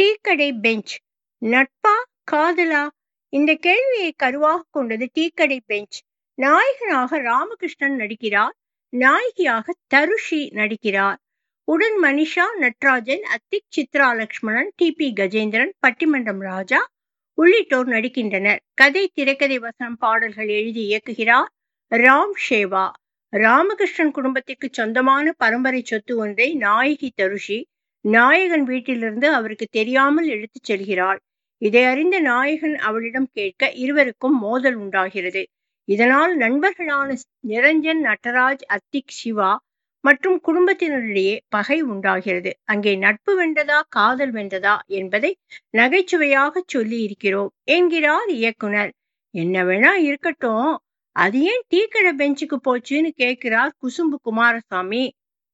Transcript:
டீக்கடை பெஞ்ச் நட்பா காதலா இந்த கேள்வியை கருவாக கொண்டது டீக்கடை பெஞ்ச் நாயகனாக ராமகிருஷ்ணன் நடிக்கிறார் நாயகியாக தருஷி நடிக்கிறார் உடன் மனிஷா நட்ராஜன் அத்திக் சித்ரா லக்ஷ்மணன் டி பி கஜேந்திரன் பட்டிமன்றம் ராஜா உள்ளிட்டோர் நடிக்கின்றனர் கதை திரைக்கதை வசனம் பாடல்கள் எழுதி இயக்குகிறார் ராம் ஷேவா ராமகிருஷ்ணன் குடும்பத்திற்கு சொந்தமான பரம்பரை சொத்து ஒன்றை நாயகி தருஷி நாயகன் வீட்டிலிருந்து அவருக்கு தெரியாமல் எடுத்துச் செல்கிறாள் இதை அறிந்த நாயகன் அவளிடம் கேட்க இருவருக்கும் மோதல் உண்டாகிறது இதனால் நண்பர்களான நிரஞ்சன் நட்டராஜ் அத்திக் சிவா மற்றும் குடும்பத்தினரிடையே பகை உண்டாகிறது அங்கே நட்பு வென்றதா காதல் வென்றதா என்பதை நகைச்சுவையாக சொல்லி இருக்கிறோம் என்கிறார் இயக்குனர் என்ன வேணா இருக்கட்டும் அது ஏன் டீக்கடை பெஞ்சுக்கு போச்சுன்னு கேட்கிறார் குசும்பு குமாரசாமி